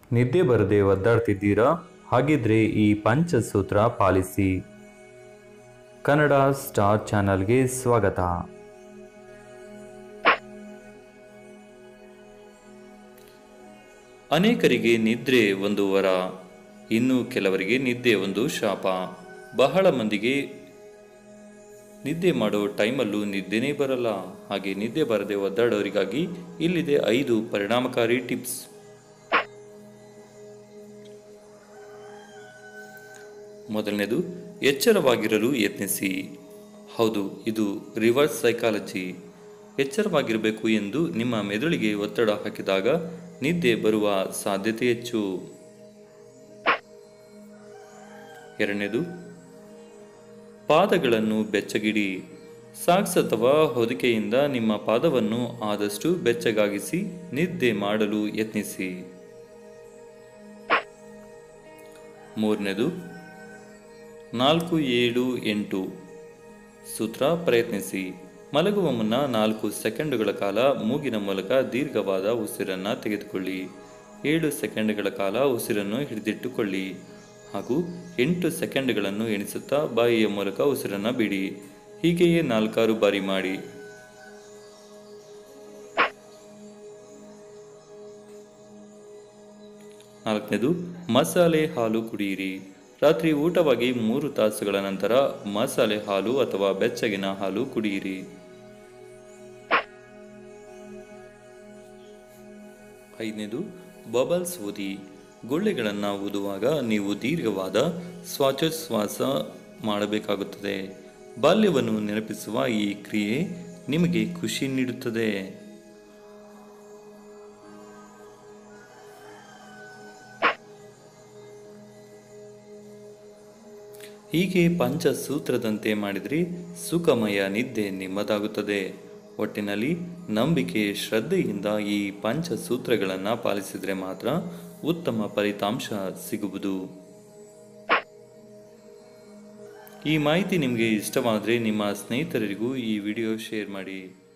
ನಿದ್ದೆ ಬರದೆ ಒದ್ದಾಡ್ತಿದ್ದೀರಾ ಹಾಗಿದ್ರೆ ಈ ಪಂಚಸೂತ್ರ ಪಾಲಿಸಿ ಕನ್ನಡ ಸ್ಟಾರ್ ಚಾನಲ್ಗೆ ಸ್ವಾಗತ ಅನೇಕರಿಗೆ ನಿದ್ರೆ ಒಂದು ವರ ಇನ್ನು ಕೆಲವರಿಗೆ ನಿದ್ದೆ ಒಂದು ಶಾಪ ಬಹಳ ಮಂದಿಗೆ ನಿದ್ದೆ ಮಾಡೋ ಟೈಮಲ್ಲೂ ನಿದ್ದೆನೇ ಬರಲ್ಲ ಹಾಗೆ ನಿದ್ದೆ ಬರದೆ ಒದ್ದಾಡೋರಿಗಾಗಿ ಇಲ್ಲಿದೆ ಐದು ಪರಿಣಾಮಕಾರಿ ಟಿಪ್ಸ್ ಮೊದಲನೇದು ಎಚ್ಚರವಾಗಿರಲು ಯತ್ನಿಸಿ ಹೌದು ಇದು ರಿವರ್ಸ್ ಸೈಕಾಲಜಿ ಎಚ್ಚರವಾಗಿರಬೇಕು ಎಂದು ನಿಮ್ಮ ಮೆದುಳಿಗೆ ಒತ್ತಡ ಹಾಕಿದಾಗ ನಿದ್ದೆ ಬರುವ ಸಾಧ್ಯತೆ ಹೆಚ್ಚು ಎರಡನೇದು ಪಾದಗಳನ್ನು ಬೆಚ್ಚಗಿಡಿ ಸಾಕ್ಸ್ ಅಥವಾ ಹೊದಿಕೆಯಿಂದ ನಿಮ್ಮ ಪಾದವನ್ನು ಆದಷ್ಟು ಬೆಚ್ಚಗಾಗಿಸಿ ನಿದ್ದೆ ಮಾಡಲು ಯತ್ನಿಸಿ ಮೂರನೇದು ನಾಲ್ಕು ಏಳು ಎಂಟು ಸೂತ್ರ ಪ್ರಯತ್ನಿಸಿ ಮಲಗುವ ಮುನ್ನ ನಾಲ್ಕು ಸೆಕೆಂಡುಗಳ ಕಾಲ ಮೂಗಿನ ಮೂಲಕ ದೀರ್ಘವಾದ ಉಸಿರನ್ನು ತೆಗೆದುಕೊಳ್ಳಿ ಏಳು ಸೆಕೆಂಡ್ಗಳ ಕಾಲ ಉಸಿರನ್ನು ಹಿಡಿದಿಟ್ಟುಕೊಳ್ಳಿ ಹಾಗೂ ಎಂಟು ಸೆಕೆಂಡ್ಗಳನ್ನು ಎಣಿಸುತ್ತಾ ಬಾಯಿಯ ಮೂಲಕ ಉಸಿರನ್ನು ಬಿಡಿ ಹೀಗೆಯೇ ನಾಲ್ಕಾರು ಬಾರಿ ಮಾಡಿ ನಾಲ್ಕನೇದು ಮಸಾಲೆ ಹಾಲು ಕುಡಿಯಿರಿ ರಾತ್ರಿ ಊಟವಾಗಿ ಮೂರು ತಾಸುಗಳ ನಂತರ ಮಸಾಲೆ ಹಾಲು ಅಥವಾ ಬೆಚ್ಚಗಿನ ಹಾಲು ಕುಡಿಯಿರಿ ಐದನೇದು ಬಬಲ್ಸ್ ಊದಿ ಗುಳ್ಳೆಗಳನ್ನು ಊದುವಾಗ ನೀವು ದೀರ್ಘವಾದ ಶ್ವಾಸೋಚ್ಛ್ವಾಸ ಮಾಡಬೇಕಾಗುತ್ತದೆ ಬಾಲ್ಯವನ್ನು ನೆನಪಿಸುವ ಈ ಕ್ರಿಯೆ ನಿಮಗೆ ಖುಷಿ ನೀಡುತ್ತದೆ ಹೀಗೆ ಪಂಚಸೂತ್ರದಂತೆ ಮಾಡಿದರೆ ಸುಖಮಯ ನಿದ್ದೆ ನಿಮ್ಮದಾಗುತ್ತದೆ ಒಟ್ಟಿನಲ್ಲಿ ನಂಬಿಕೆ ಶ್ರದ್ಧೆಯಿಂದ ಈ ಪಂಚಸೂತ್ರಗಳನ್ನು ಪಾಲಿಸಿದರೆ ಮಾತ್ರ ಉತ್ತಮ ಫಲಿತಾಂಶ ಸಿಗುವುದು ಈ ಮಾಹಿತಿ ನಿಮಗೆ ಇಷ್ಟವಾದರೆ ನಿಮ್ಮ ಸ್ನೇಹಿತರಿಗೂ ಈ ವಿಡಿಯೋ ಶೇರ್ ಮಾಡಿ